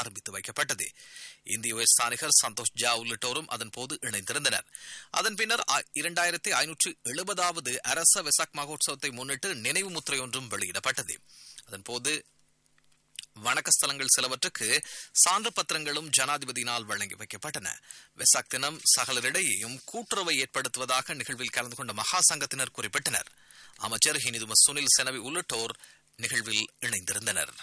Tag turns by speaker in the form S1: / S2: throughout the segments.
S1: ஆரம்பித்து வைக்கப்பட்டது இந்திய உயர்ஸ்தானிகர் சந்தோஷ் ஜா உள்ளிட்டோரும் அதன் போது இணைந்திருந்தனர் அதன் பின்னர் இரண்டாயிரத்தி ஐநூற்று எழுபதாவது அரச வெசாக் மகோத்சவத்தை முன்னிட்டு நினைவு முத்திரை ஒன்றும் வெளியிடப்பட்டது அதன் போது வணக்க ஸ்தலங்கள் சிலவற்றுக்கு சான்று பத்திரங்களும் ஜனாதிபதியினால் வழங்கி வைக்கப்பட்டன வெசாக் தினம் சகலரிடையேயும் கூட்டுறவை ஏற்படுத்துவதாக நிகழ்வில் கலந்து கொண்ட மகா சங்கத்தினர் குறிப்பிட்டனர் அமைச்சர் ஹினிதும சுனில் செனவி உள்ளிட்டோர் நிகழ்வில் இணைந்திருந்தனர்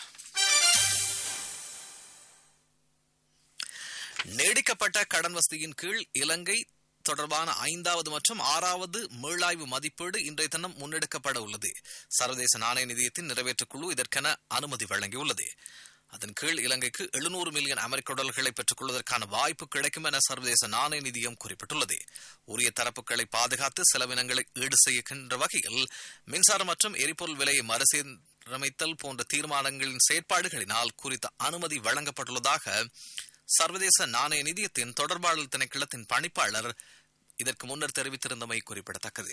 S1: நீடிக்கப்பட்ட கடன் வசதியின் கீழ் இலங்கை தொடர்பான ஐந்தாவது மற்றும் ஆறாவது மீளாய்வு மதிப்பீடு இன்றைய தினம் முன்னெடுக்கப்பட உள்ளது சர்வதேச நாணய நிதியத்தின் நிறைவேற்றுக் குழு இதற்கென அனுமதி வழங்கியுள்ளது அதன் கீழ் இலங்கைக்கு எழுநூறு மில்லியன் அமெரிக்க டாலர்களை பெற்றுக் கொள்வதற்கான வாய்ப்பு கிடைக்கும் என சர்வதேச நாணய நிதியம் குறிப்பிட்டுள்ளது உரிய தரப்புகளை பாதுகாத்து செலவினங்களை ஈடு செய்கின்ற வகையில் மின்சாரம் மற்றும் எரிபொருள் விலையை மறுசீரமைத்தல் போன்ற தீர்மானங்களின் செயற்பாடுகளினால் குறித்த அனுமதி வழங்கப்பட்டுள்ளதாக சர்வதேச நாணய நிதியத்தின் தொடர்பாளர் திணைக்களத்தின் பணிப்பாளர் இதற்கு முன்னர் தெரிவித்திருந்தமை குறிப்பிடத்தக்கது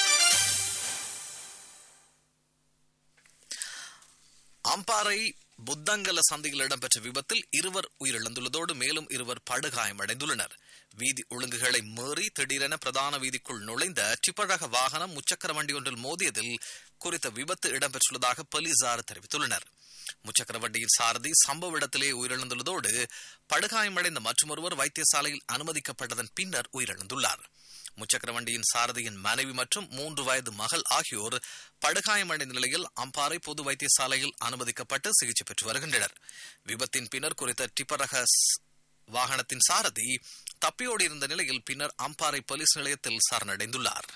S1: அம்பாறை புத்தங்கல சந்தையில் இடம்பெற்ற விபத்தில் இருவர் உயிரிழந்துள்ளதோடு மேலும் இருவர் படுகாயமடைந்துள்ளனர் வீதி ஒழுங்குகளை மீறி திடீரென பிரதான வீதிக்குள் நுழைந்த டிப்பரக வாகனம் முச்சக்கர வண்டி ஒன்றில் மோதியதில் குறித்த விபத்து இடம்பெற்றுள்ளதாக போலீசார் தெரிவித்துள்ளனர் முச்சக்கர வண்டியின் சாரதி சம்பவ இடத்திலே உயிரிழந்துள்ளதோடு படுகாயமடைந்த மற்றொருவர் வைத்தியசாலையில் அனுமதிக்கப்பட்டதன் பின்னர் உயிரிழந்துள்ளார் முச்சக்கர வண்டியின் சாரதியின் மனைவி மற்றும் மூன்று வயது மகள் ஆகியோர் படுகாயமடைந்த நிலையில் அம்பாறை பொது வைத்தியசாலையில் அனுமதிக்கப்பட்டு சிகிச்சை பெற்று வருகின்றனர் விபத்தின் பின்னர் குறித்த டிப்பரக வாகனத்தின் சாரதி தப்பியோடி இருந்த நிலையில் பின்னர் அம்பாறை போலீஸ் நிலையத்தில் சரணடைந்துள்ளார்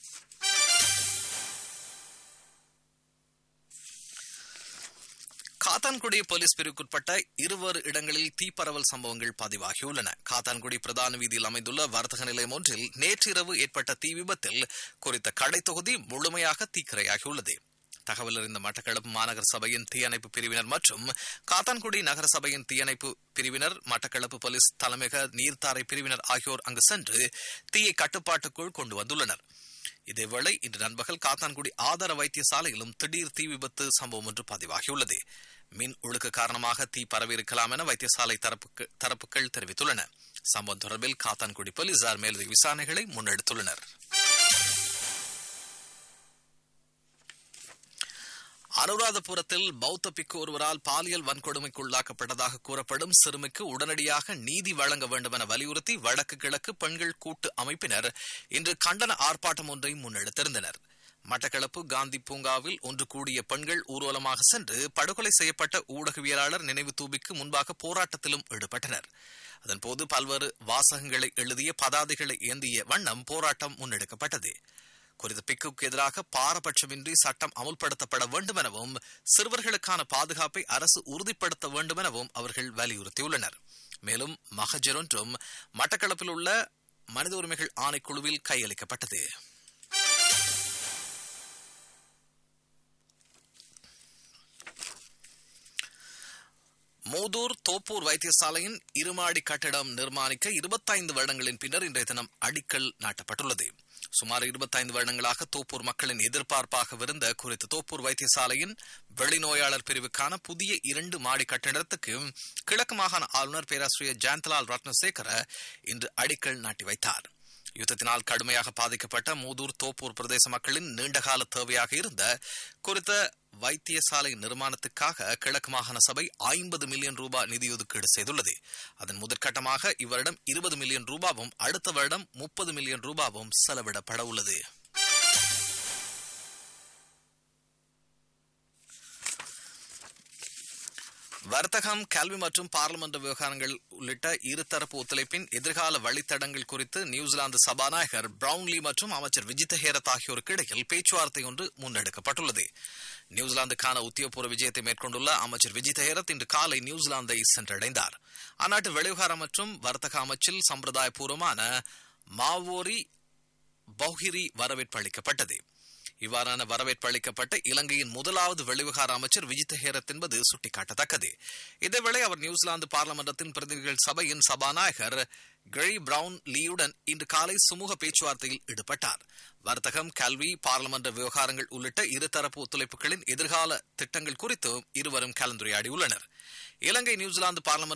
S1: காத்தான்குடி போலீஸ் பிரிவுக்குட்பட்ட இருவர் இடங்களில் தீப்பரவல் சம்பவங்கள் பதிவாகியுள்ளன காத்தான்குடி பிரதான வீதியில் அமைந்துள்ள வர்த்தக நிலையம் ஒன்றில் நேற்றிரவு ஏற்பட்ட தீ விபத்தில் குறித்த கடை தொகுதி முழுமையாக தீக்கிரையாகியுள்ளது தகவல் அறிந்த மட்டக்களப்பு மாநகர சபையின் தீயணைப்பு பிரிவினர் மற்றும் காத்தான்குடி நகர சபையின் தீயணைப்பு பிரிவினர் மட்டக்களப்பு போலீஸ் தலைமையக நீர்த்தாரை பிரிவினர் ஆகியோர் அங்கு சென்று தீயை கட்டுப்பாட்டுக்குள் கொண்டு வந்துள்ளனர் இதேவேளை இன்று நண்பகல் காத்தான்குடி ஆதார வைத்தியசாலையிலும் திடீர் தீ விபத்து சம்பவம் ஒன்று பதிவாகியுள்ளது மின் ஒழுக்கு காரணமாக தீ பரவியிருக்கலாம் என வைத்தியசாலை தரப்புகள் தெரிவித்துள்ளன சம்பவம் தொடர்பில் காத்தான்குடி போலீசார் மேலதிக விசாரணைகளை முன்னெடுத்துள்ளனர் அனுராதபுரத்தில் பௌத்த பிக்கு ஒருவரால் பாலியல் வன்கொடுமைக்குள்ளாக்கப்பட்டதாக கூறப்படும் சிறுமிக்கு உடனடியாக நீதி வழங்க வேண்டும் என வலியுறுத்தி வடக்கு கிழக்கு பெண்கள் கூட்டு அமைப்பினர் இன்று கண்டன ஆர்ப்பாட்டம் ஒன்றை முன்னெடுத்திருந்தனர் மட்டக்களப்பு காந்தி பூங்காவில் ஒன்று கூடிய பெண்கள் ஊர்வலமாக சென்று படுகொலை செய்யப்பட்ட ஊடகவியலாளர் நினைவு தூபிக்கு முன்பாக போராட்டத்திலும் ஈடுபட்டனர் அதன்போது பல்வேறு வாசகங்களை எழுதிய பதாதைகளை ஏந்திய வண்ணம் போராட்டம் முன்னெடுக்கப்பட்டது குறித்த பிக்குக்கு எதிராக பாரபட்சமின்றி சட்டம் அமுல்படுத்தப்பட வேண்டும் எனவும் சிறுவர்களுக்கான பாதுகாப்பை அரசு உறுதிப்படுத்த வேண்டும் எனவும் அவர்கள் வலியுறுத்தியுள்ளனர் மேலும் மகஜர் ஒன்றும் மட்டக்களப்பில் உள்ள மனித உரிமைகள் ஆணைக்குழுவில் கையளிக்கப்பட்டது மூதூர் தோப்பூர் வைத்தியசாலையின் இருமாடி கட்டிடம் நிர்மாணிக்க இருபத்தைந்து வருடங்களின் பின்னர் இன்றைய தினம் அடிக்கல் நாட்டப்பட்டுள்ளது சுமார் இருபத்தைந்து வருடங்களாக தோப்பூர் மக்களின் எதிர்பார்ப்பாகவிருந்த குறித்த தோப்பூர் வைத்தியசாலையின் வெளிநோயாளர் பிரிவுக்கான புதிய இரண்டு மாடி கட்டிடத்துக்கு கிழக்கு மாகாண ஆளுநர் பேராசிரியர் ஜெயந்தலால் ரத்னசேகர இன்று அடிக்கல் நாட்டி வைத்தார் யுத்தத்தினால் கடுமையாக பாதிக்கப்பட்ட மூதூர் தோப்பூர் பிரதேச மக்களின் நீண்டகால தேவையாக இருந்த குறித்த வைத்தியசாலை நிர்மாணத்துக்காக கிழக்கு மாகாண சபை ஐம்பது மில்லியன் ரூபாய் நிதி ஒதுக்கீடு செய்துள்ளது அதன் முதற்கட்டமாக இவ்வருடம் இருபது மில்லியன் ரூபாவும் அடுத்த வருடம் முப்பது மில்லியன் ரூபாவும் செலவிடப்பட உள்ளது வர்த்தகம் கல்வி மற்றும் பார்லிமெண்ட் விவகாரங்கள் உள்ளிட்ட இருதரப்பு ஒத்துழைப்பின் எதிர்கால வழித்தடங்கள் குறித்து நியூசிலாந்து சபாநாயகர் பிரவுன்லி மற்றும் அமைச்சர் விஜித ஹேரத் ஆகியோருக்கு இடையில் பேச்சுவார்த்தை ஒன்று முன்னெடுக்கப்பட்டுள்ளது நியூசிலாந்துக்கான உத்தியோகபூர்வ விஜயத்தை மேற்கொண்டுள்ள அமைச்சர் விஜித ஹேரத் இன்று காலை நியூசிலாந்தை சென்றடைந்தார் அந்நாட்டு வெளிவிவகாரம் மற்றும் வர்த்தக அமைச்சில் சம்பிரதாயபூர்வமான மாவோரி பௌஹிரி வரவேற்பு அளிக்கப்பட்டது இவ்வாறான வரவேற்பு அளிக்கப்பட்ட இலங்கையின் முதலாவது வெளிவிவகார அமைச்சர் விஜித ஹேரத் என்பது சுட்டிக்காட்டத்தக்கது இதேவேளை அவர் நியூசிலாந்து பாராளுமன்றத்தின் பிரதிநிதிகள் சபையின் சபாநாயகர் கிரி பிரவுன் லீயுடன் இன்று காலை சுமூக பேச்சுவார்த்தையில் ஈடுபட்டார் வர்த்தகம் கல்வி பாராளுமன்ற விவகாரங்கள் உள்ளிட்ட இருதரப்பு ஒத்துழைப்புகளின் எதிர்கால திட்டங்கள் குறித்து இருவரும் கலந்துரையாடியுள்ளனர் இலங்கை நியூசிலாந்து பாராளுமன்ற